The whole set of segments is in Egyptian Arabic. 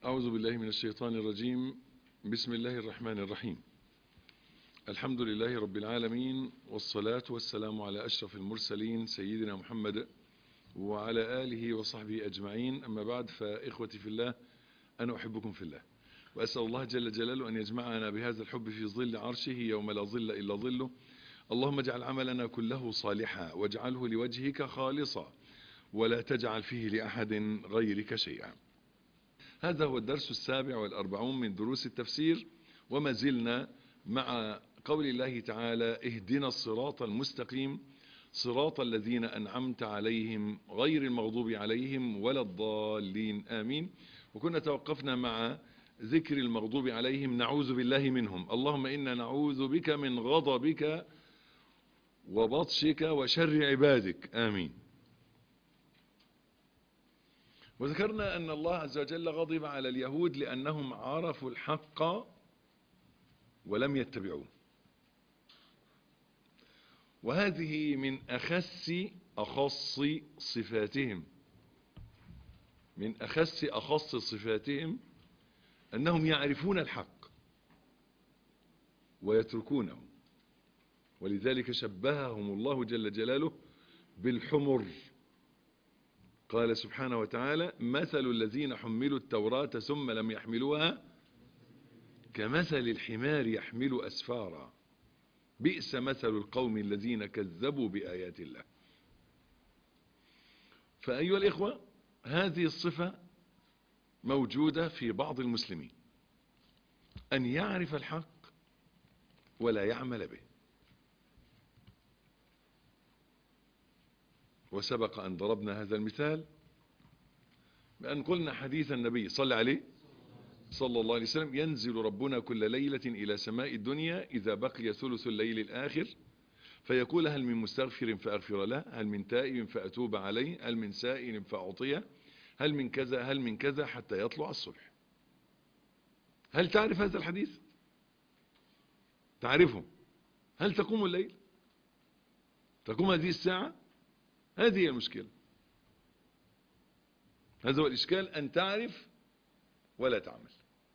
أعوذ بالله من الشيطان الرجيم بسم الله الرحمن الرحيم الحمد لله رب العالمين والصلاة والسلام على أشرف المرسلين سيدنا محمد وعلى آله وصحبه أجمعين أما بعد فإخوتي في الله أنا أحبكم في الله وأسأل الله جل جلاله أن يجمعنا بهذا الحب في ظل عرشه يوم لا ظل إلا ظله اللهم اجعل عملنا كله صالحا واجعله لوجهك خالصا ولا تجعل فيه لأحد غيرك شيئا هذا هو الدرس السابع والأربعون من دروس التفسير وما زلنا مع قول الله تعالى اهدنا الصراط المستقيم صراط الذين أنعمت عليهم غير المغضوب عليهم ولا الضالين آمين وكنا توقفنا مع ذكر المغضوب عليهم نعوذ بالله منهم اللهم إنا نعوذ بك من غضبك وبطشك وشر عبادك آمين وذكرنا أن الله عز وجل غضب على اليهود لأنهم عرفوا الحق ولم يتبعوه وهذه من أخس أخص صفاتهم من أخس أخص صفاتهم أنهم يعرفون الحق ويتركونه ولذلك شبههم الله جل جلاله بالحمر قال سبحانه وتعالى مثل الذين حملوا التوراة ثم لم يحملوها كمثل الحمار يحمل أسفارا بئس مثل القوم الذين كذبوا بآيات الله فأيها الإخوة هذه الصفة موجودة في بعض المسلمين أن يعرف الحق ولا يعمل به وسبق أن ضربنا هذا المثال بأن قلنا حديث النبي صلى عليه صلى الله عليه وسلم ينزل ربنا كل ليلة إلى سماء الدنيا إذا بقي ثلث الليل الآخر فيقول هل من مستغفر فأغفر له هل من تائب فأتوب عليه هل من سائل فأعطيه هل من كذا هل من كذا حتى يطلع الصبح هل تعرف هذا الحديث تعرفه هل تقوم الليل تقوم هذه الساعة هذه هي المشكلة هذا هو الإشكال أن تعرف ولا تعمل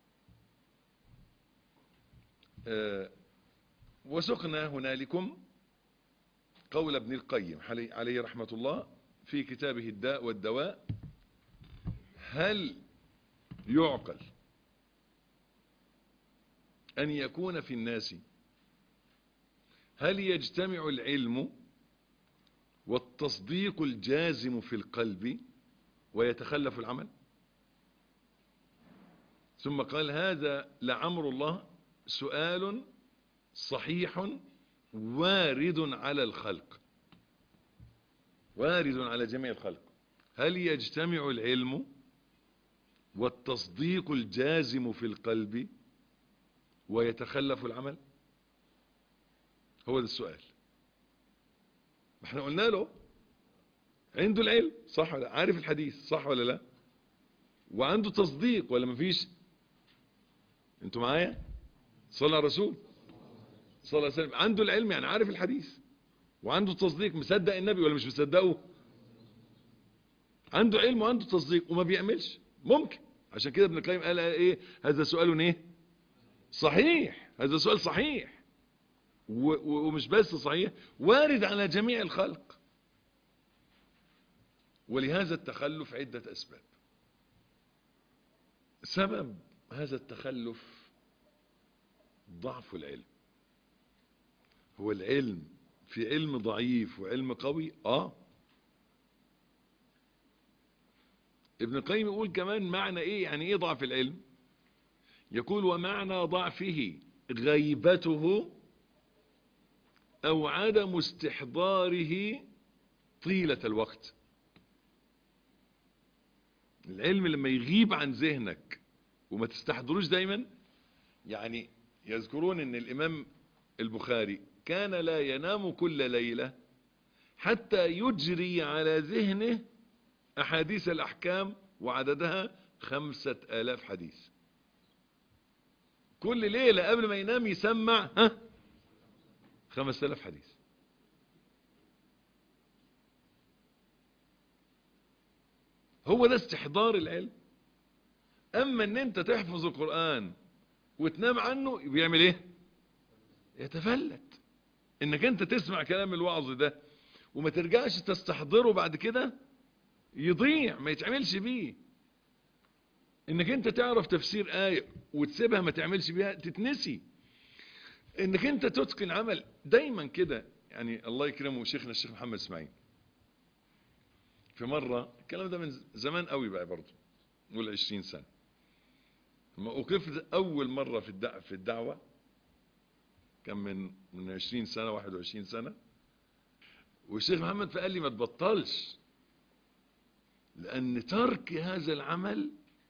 أه وسقنا هنالكم قول ابن القيم عليه رحمة الله في كتابه الداء والدواء هل يعقل أن يكون في الناس هل يجتمع العلم والتصديق الجازم في القلب ويتخلف العمل ثم قال هذا لعمر الله سؤال صحيح وارد على الخلق وارد على جميع الخلق هل يجتمع العلم والتصديق الجازم في القلب ويتخلف العمل هو ده السؤال احنا قلنا له عنده العلم صح ولا عارف الحديث صح ولا لا وعنده تصديق ولا مفيش انتوا معايا صلى على الرسول صلى الله عليه وسلم عنده العلم يعني عارف الحديث وعنده تصديق مصدق النبي ولا مش مصدقه عنده علم وعنده تصديق وما بيعملش ممكن عشان كده ابن القيم قال ايه هذا سؤال ايه صحيح هذا سؤال صحيح ومش بس صحيح وارد على جميع الخلق ولهذا التخلف عدة أسباب سبب هذا التخلف ضعف العلم هو العلم في علم ضعيف وعلم قوي اه ابن القيم يقول كمان معنى ايه يعني ايه ضعف العلم يقول ومعنى ضعفه غيبته او عدم استحضاره طيلة الوقت العلم لما يغيب عن ذهنك وما تستحضروش دايما يعني يذكرون ان الامام البخاري كان لا ينام كل ليلة حتى يجري على ذهنه احاديث الاحكام وعددها خمسة الاف حديث كل ليلة قبل ما ينام يسمع ها خمسة الاف حديث هو ده استحضار العلم اما ان انت تحفظ القرآن وتنام عنه بيعمل ايه يتفلت انك انت تسمع كلام الوعظ ده وما ترجعش تستحضره بعد كده يضيع ما يتعملش بيه انك انت تعرف تفسير آية وتسيبها ما تعملش بيها تتنسي انك انت تتقن عمل دايما كده يعني الله يكرمه شيخنا الشيخ محمد اسماعيل في مرة الكلام ده من زمان قوي بقى برضه نقول 20 سنة لما وقفت اول مرة في الدعوة في الدعوة كان من من 20 سنة 21 سنة والشيخ محمد فقال لي ما تبطلش لأن ترك هذا العمل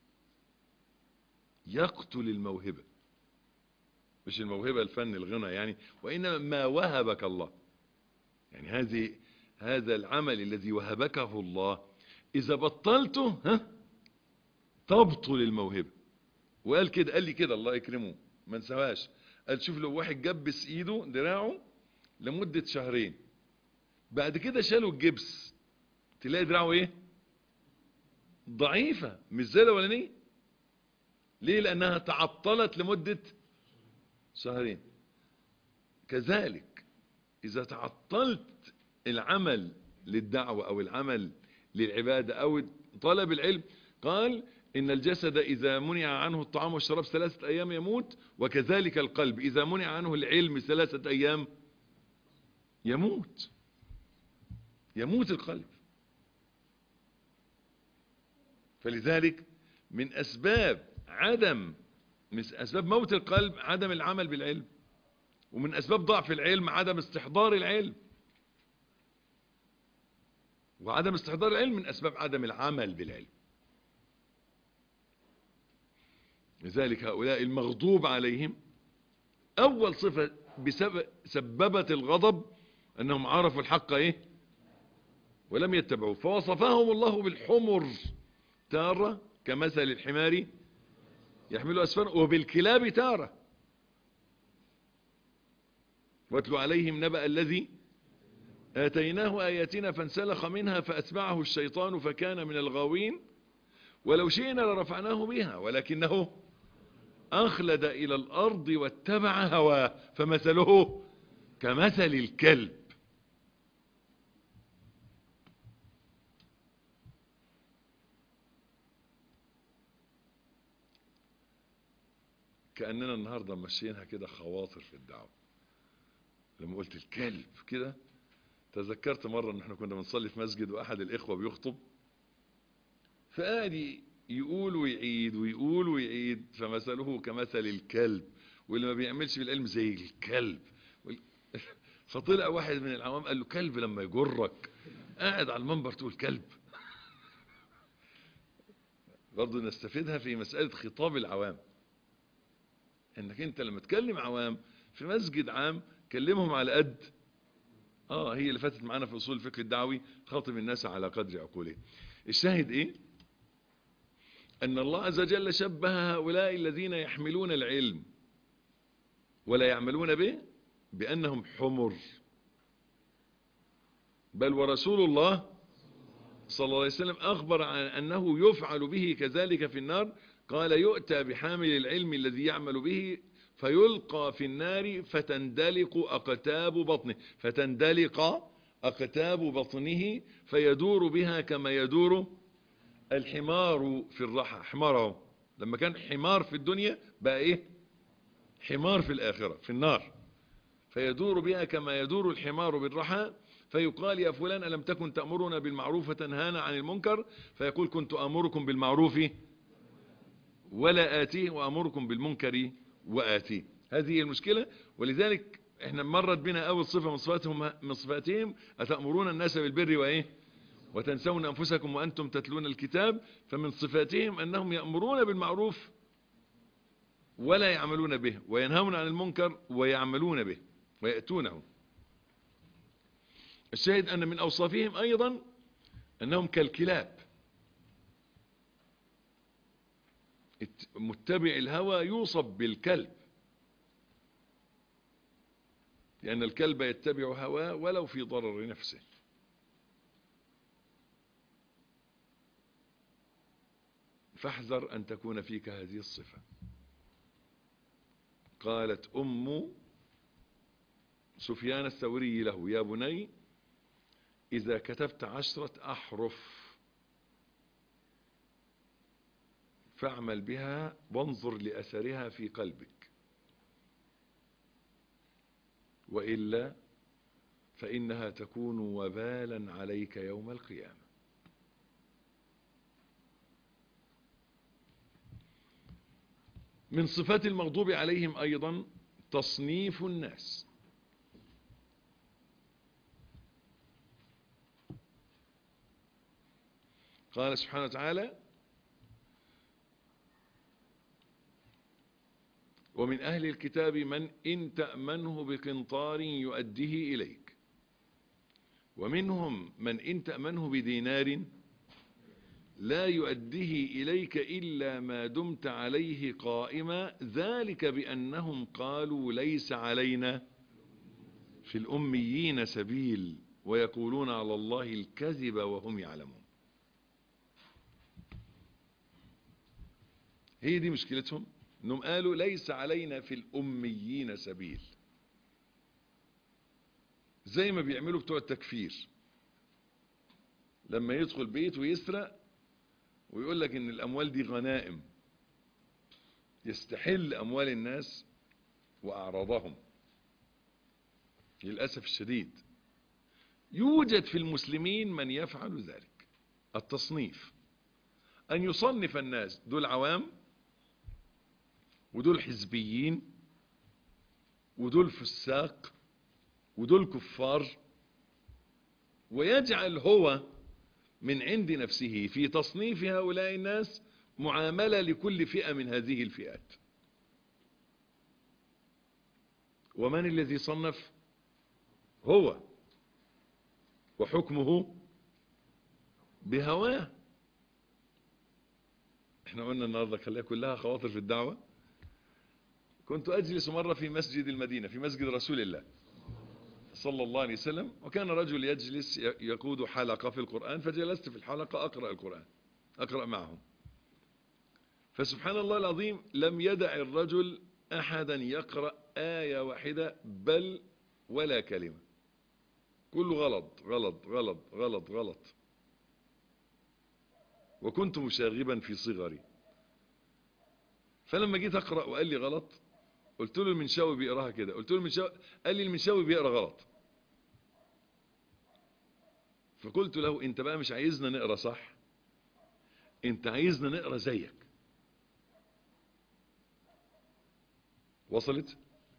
يقتل الموهبة مش الموهبة الفن الغنى يعني وإنما ما وهبك الله يعني هذه هذا العمل الذي وهبكه الله إذا بطلته ها تبطل الموهبة وقال كده قال لي كده الله يكرمه ما نسواش قال شوف لو واحد جبس ايده دراعه لمدة شهرين بعد كده شالوا الجبس تلاقي دراعه ايه ضعيفة مش زي الاولانيه ليه لانها تعطلت لمدة شهرين كذلك اذا تعطلت العمل للدعوة او العمل للعبادة او طلب العلم قال إن الجسد إذا منع عنه الطعام والشراب ثلاثة أيام يموت وكذلك القلب إذا منع عنه العلم ثلاثة أيام يموت يموت القلب فلذلك من أسباب عدم من أسباب موت القلب عدم العمل بالعلم ومن أسباب ضعف العلم عدم استحضار العلم وعدم استحضار العلم من أسباب عدم العمل بالعلم لذلك هؤلاء المغضوب عليهم أول صفة بسبب سببت الغضب أنهم عرفوا الحق إيه ولم يتبعوه فوصفهم الله بالحمر تارة كمثل الحمار يحمل أسفار وبالكلاب تارة واتلو عليهم نبأ الذي آتيناه آياتنا فانسلخ منها فأتبعه الشيطان فكان من الغاوين ولو شئنا لرفعناه بها ولكنه أخلد إلى الأرض واتبع هواه فمثله كمثل الكلب كأننا النهاردة مشينها كده خواطر في الدعوة لما قلت الكلب كده تذكرت مرة ان احنا كنا بنصلي في مسجد واحد الاخوة بيخطب فقال يقول ويعيد ويقول ويعيد فمثله كمثل الكلب واللي ما بيعملش بالعلم زي الكلب فطلع واحد من العوام قال له كلب لما يجرك قاعد على المنبر تقول كلب برضه نستفيدها في مسألة خطاب العوام انك انت لما تكلم عوام في مسجد عام كلمهم على قد اه هي اللي فاتت معانا في اصول الفقه الدعوي خاطب الناس على قدر عقولهم الشاهد ايه ان الله عز وجل شبه هؤلاء الذين يحملون العلم ولا يعملون به بانهم حمر بل ورسول الله صلى الله عليه وسلم اخبر عن انه يفعل به كذلك في النار قال يؤتى بحامل العلم الذي يعمل به فيلقى في النار فتندلق أقتاب بطنه فتندلق أقتاب بطنه فيدور بها كما يدور الحمار في الرحى حماره لما كان حمار في الدنيا بقى ايه حمار في الآخرة في النار فيدور بها كما يدور الحمار بالرحى فيقال يا فلان ألم تكن تأمرنا بالمعروف وتنهانا عن المنكر فيقول كنت أمركم بالمعروف ولا آتيه وأمركم بالمنكر وآتيه هذه المشكلة ولذلك احنا مرت بنا أول صفة من صفاتهم من صفاتهم أتأمرون الناس بالبر وإيه وتنسون أنفسكم وأنتم تتلون الكتاب فمن صفاتهم أنهم يأمرون بالمعروف ولا يعملون به وينهون عن المنكر ويعملون به ويأتونه الشاهد أن من أوصافهم أيضا أنهم كالكلاب متبع الهوى يوصف بالكلب لأن الكلب يتبع هواه ولو في ضرر نفسه فاحذر أن تكون فيك هذه الصفة قالت أم سفيان الثوري له يا بني إذا كتبت عشرة أحرف فاعمل بها وانظر لأثرها في قلبك وإلا فإنها تكون وبالا عليك يوم القيامة من صفات المغضوب عليهم أيضا تصنيف الناس قال سبحانه وتعالى ومن أهل الكتاب من إن تأمنه بقنطار يؤديه إليك ومنهم من إن تأمنه بدينار لا يؤديه إليك إلا ما دمت عليه قائما ذلك بأنهم قالوا ليس علينا في الأميين سبيل ويقولون على الله الكذب وهم يعلمون هي دي مشكلتهم انهم قالوا ليس علينا في الاميين سبيل زي ما بيعملوا بتوع التكفير لما يدخل بيت ويسرق ويقول لك ان الاموال دي غنائم يستحل اموال الناس واعراضهم للاسف الشديد يوجد في المسلمين من يفعل ذلك التصنيف ان يصنف الناس دول عوام ودول حزبيين ودول فساق ودول كفار ويجعل هو من عند نفسه في تصنيف هؤلاء الناس معاملة لكل فئة من هذه الفئات ومن الذي صنف هو وحكمه بهواه احنا قلنا النهارده خليها كلها خواطر في الدعوه كنت أجلس مرة في مسجد المدينة في مسجد رسول الله صلى الله عليه وسلم وكان رجل يجلس يقود حلقة في القرآن فجلست في الحلقة أقرأ القرآن أقرأ معهم فسبحان الله العظيم لم يدع الرجل أحدا يقرأ آية واحدة بل ولا كلمة كله غلط غلط غلط غلط غلط وكنت مشاغبا في صغري فلما جيت أقرأ وقال لي غلط قلت له المنشاوي بيقراها كده قلت له المنشاوي قال لي المنشاوي بيقرا غلط فقلت له انت بقى مش عايزنا نقرا صح انت عايزنا نقرا زيك وصلت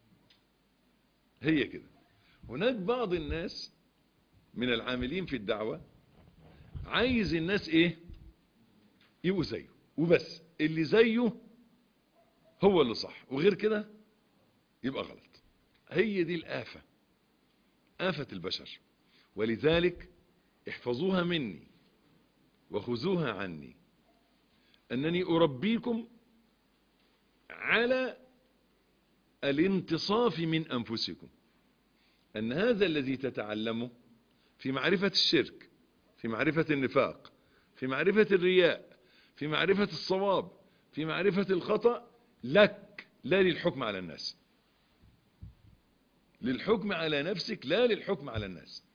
هي كده هناك بعض الناس من العاملين في الدعوة عايز الناس ايه يبقوا زيه وبس اللي زيه هو اللي صح وغير كده يبقى غلط هي دي الآفة آفة البشر ولذلك احفظوها مني وخذوها عني أنني أربيكم على الانتصاف من أنفسكم أن هذا الذي تتعلمه في معرفة الشرك في معرفة النفاق في معرفة الرياء في معرفة الصواب في معرفة الخطأ لك لا للحكم على الناس للحكم على نفسك لا للحكم على الناس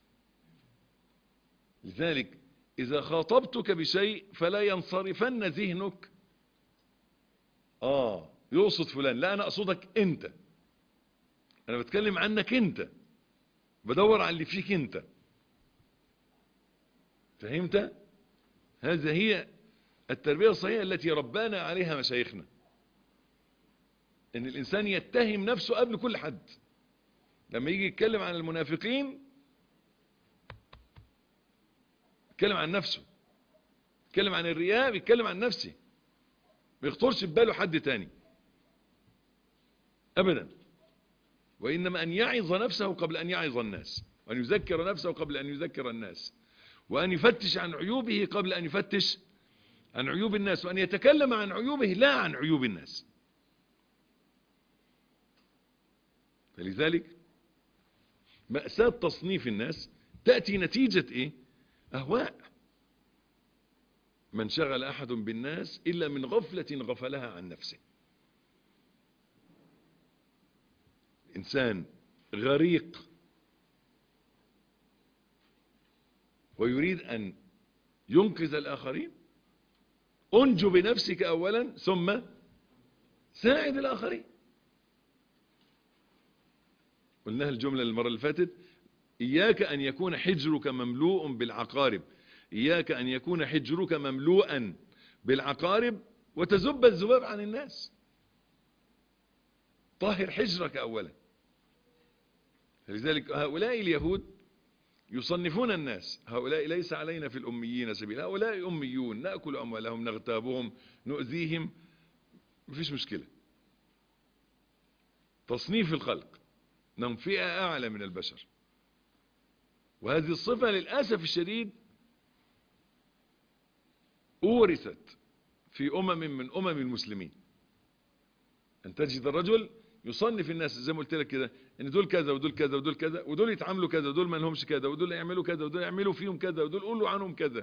لذلك إذا خاطبتك بشيء فلا ينصرفن ذهنك آه يقصد فلان لا أنا أقصدك أنت أنا بتكلم عنك أنت بدور على اللي فيك أنت فهمت هذا هي التربية الصحيحة التي ربانا عليها مشايخنا ان الانسان يتهم نفسه قبل كل حد لما يجي يتكلم عن المنافقين يتكلم عن نفسه يتكلم عن الرياء بيتكلم عن نفسه ما يخطرش بباله حد تاني ابدا وانما ان يعظ نفسه قبل ان يعظ الناس وان يذكر نفسه قبل ان يذكر الناس وان يفتش عن عيوبه قبل ان يفتش عن عيوب الناس وان يتكلم عن عيوبه لا عن عيوب الناس فلذلك مأساة تصنيف الناس تأتي نتيجة ايه اهواء من شغل أحد بالناس إلا من غفلة غفلها عن نفسه إنسان غريق ويريد أن ينقذ الآخرين أنجو بنفسك أولا ثم ساعد الآخرين قلناها الجملة المرة اللي فاتت إياك أن يكون حجرك مملوء بالعقارب إياك أن يكون حجرك مملوءا بالعقارب وتزب الذباب عن الناس طهر حجرك أولا لذلك هؤلاء اليهود يصنفون الناس هؤلاء ليس علينا في الأميين سبيل هؤلاء أميون نأكل أموالهم نغتابهم نؤذيهم مفيش مشكلة تصنيف الخلق انهم فئة أعلى من البشر وهذه الصفة للأسف الشديد أورثت في أمم من أمم المسلمين أن تجد الرجل يصنف الناس زي ما قلت لك كده ان دول كذا ودول كذا ودول كذا ودول يتعاملوا كذا ودول ما لهمش كذا ودول يعملوا كذا ودول يعملوا فيهم كذا ودول قولوا عنهم كذا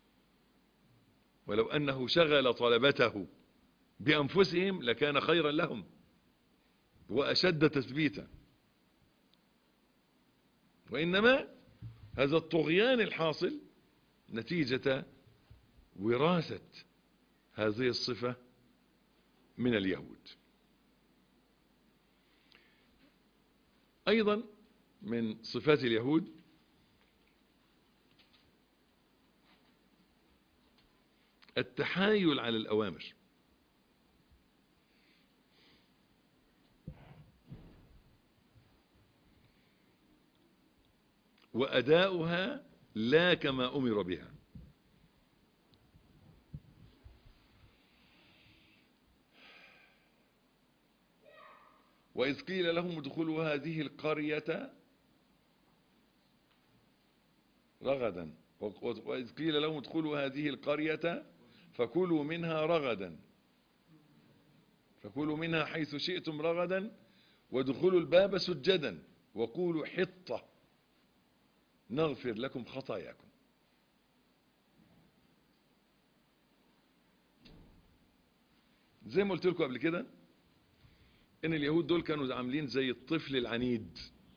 ولو أنه شغل طلبته بأنفسهم لكان خيرا لهم وأشد تثبيتا وإنما هذا الطغيان الحاصل نتيجة وراثة هذه الصفة من اليهود أيضا من صفات اليهود التحايل على الأوامر وأداؤها لا كما أمر بها وإذ قيل لهم ادخلوا هذه القرية رغدا وإذ قيل لهم ادخلوا هذه القرية فكلوا منها رغدا فكلوا منها حيث شئتم رغدا وادخلوا الباب سجدا وقولوا حطة نغفر لكم خطاياكم زي ما قلت لكم قبل كده ان اليهود دول كانوا عاملين زي الطفل العنيد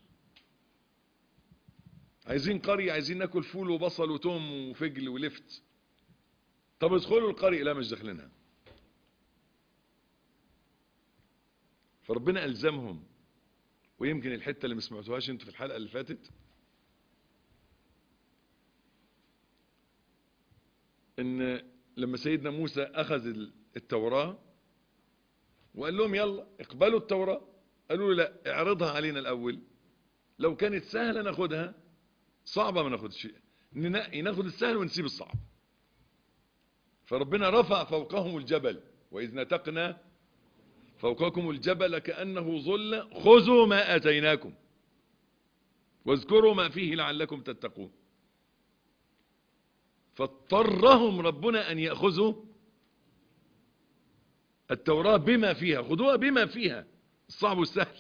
عايزين قرية عايزين ناكل فول وبصل وتوم وفجل ولفت طب ادخلوا القرية لا مش داخلينها فربنا ألزمهم ويمكن الحتة اللي ما سمعتوهاش انتوا في الحلقة اللي فاتت ان لما سيدنا موسى اخذ التوراة وقال لهم يلا اقبلوا التوراة قالوا له لا اعرضها علينا الاول لو كانت سهلة ناخدها صعبة ما ناخدش ننقي ناخد السهل ونسيب الصعب فربنا رفع فوقهم الجبل وإذ نتقنا فوقكم الجبل كأنه ظل خذوا ما آتيناكم واذكروا ما فيه لعلكم تتقون فاضطرهم ربنا أن يأخذوا التوراة بما فيها خذوها بما فيها الصعب والسهل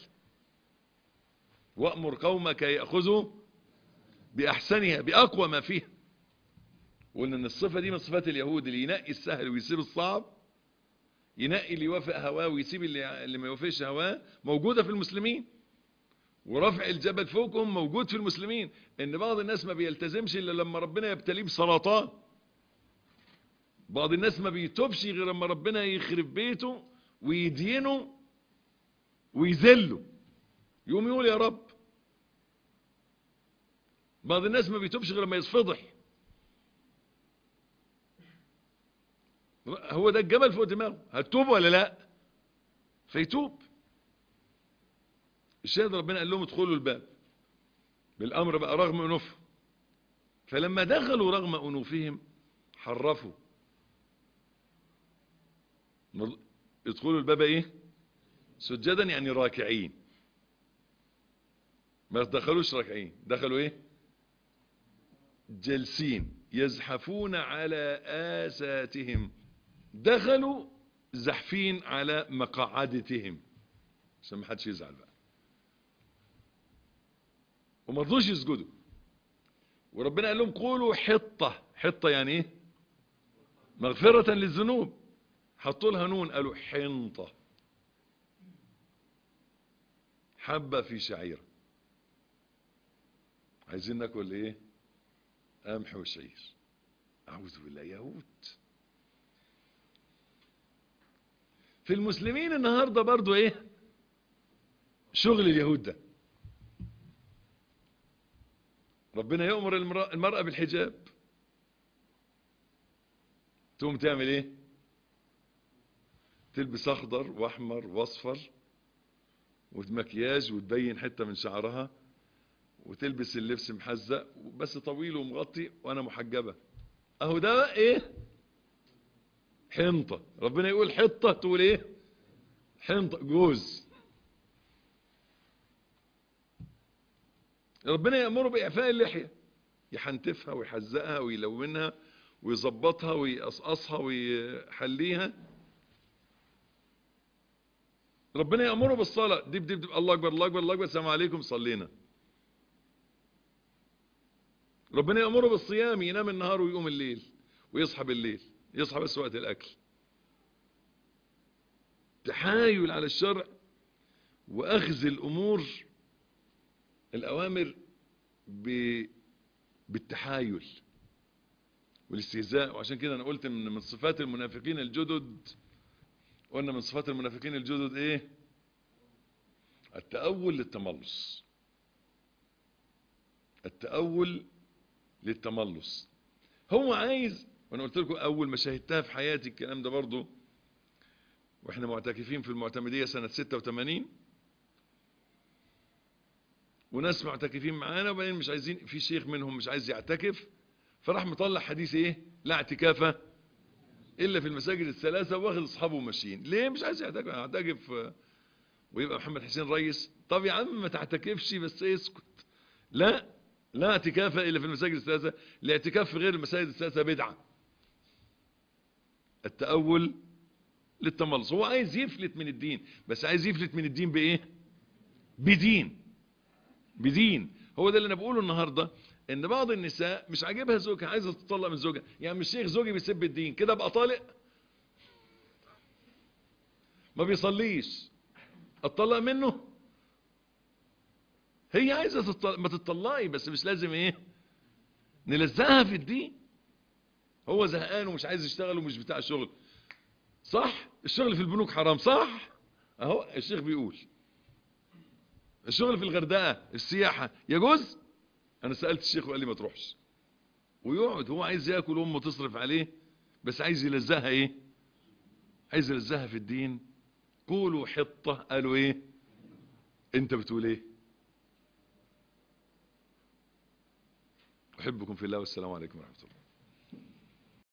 وأمر قومك يأخذوا بأحسنها بأقوى ما فيها وقلنا ان الصفة دي من صفات اليهود اللي ينقي السهل ويسيب الصعب ينقي اللي يوافق هواه ويسيب اللي, اللي ما يوافقش هواه موجودة في المسلمين ورفع الجبل فوقهم موجود في المسلمين ان بعض الناس ما بيلتزمش الا لما ربنا يبتليه بسرطان بعض الناس ما بيتوبش غير لما ربنا يخرب بيته ويدينه ويذله يقوم يقول يا رب بعض الناس ما بيتوبش غير لما يتفضح هو ده الجبل فوق دماغه هتوب ولا لا فيتوب الشاهد ربنا قال لهم ادخلوا الباب بالامر بقى رغم انوفهم فلما دخلوا رغم انوفهم حرفوا ادخلوا الباب ايه سجدا يعني راكعين ما دخلوش راكعين دخلوا ايه جالسين يزحفون على آساتهم دخلوا زحفين على مقعدتهم عشان ما حدش يزعل بقى وما رضوش يسجدوا وربنا قال لهم قولوا حطة حطة يعني ايه مغفرة للذنوب حطوا لها نون قالوا حنطة حبة في شعيرة عايزين ناكل ايه قمح وشعير اعوذ بالله يهود في المسلمين النهاردة برضو ايه شغل اليهود ده ربنا يأمر المرأة, المرأة بالحجاب تقوم تعمل ايه تلبس اخضر واحمر واصفر ومكياج وتبين حتة من شعرها وتلبس اللبس محزق بس طويل ومغطي وانا محجبة اهو ده ايه حنطة ربنا يقول حطة تقول ايه حنطة جوز ربنا يأمره بإعفاء اللحية يحنتفها ويحزقها ويلونها ويظبطها ويقصقصها ويحليها ربنا يأمره بالصلاة دب دب دب الله أكبر الله أكبر الله أكبر السلام عليكم صلينا ربنا يأمره بالصيام ينام النهار ويقوم الليل ويصحى بالليل يصحى بس وقت الأكل تحايل على الشرع وأخذ الأمور الأوامر ب... بالتحايل والاستهزاء وعشان كده أنا قلت من من صفات المنافقين الجدد قلنا من صفات المنافقين الجدد إيه التأول للتملص التأول للتملص هو عايز وانا قلت لكم اول ما شاهدتها في حياتي الكلام ده برضه واحنا معتكفين في المعتمدية سنة 86 وناس معتكفين معانا وبعدين مش عايزين في شيخ منهم مش عايز يعتكف فراح مطلع حديث ايه لا اعتكافة الا في المساجد الثلاثة واخد اصحابه وماشيين ليه مش عايز يعتكف اعتكف ويبقى محمد حسين ريس طب يا عم ما تعتكفش بس اسكت لا لا اعتكاف الا في المساجد الثلاثة الاعتكاف في غير المساجد الثلاثة بدعة التأول للتملص هو عايز يفلت من الدين بس عايز يفلت من الدين بايه بدين بدين هو ده اللي انا بقوله النهاردة ان بعض النساء مش عاجبها زوجها عايزة تطلق من زوجها يعني مش شيخ زوجي بيسب الدين كده ابقى طالق ما بيصليش اتطلق منه هي عايزة تطلق ما تطلقي بس مش لازم ايه نلزقها في الدين هو زهقان ومش عايز يشتغل ومش بتاع شغل صح الشغل في البنوك حرام صح اهو الشيخ بيقول الشغل في الغردقة السياحة يجوز انا سألت الشيخ وقال لي ما تروحش ويقعد هو عايز ياكل امه تصرف عليه بس عايز يلزقها ايه عايز يلزقها في الدين قولوا حطة قالوا ايه انت بتقول ايه احبكم في الله والسلام عليكم ورحمة الله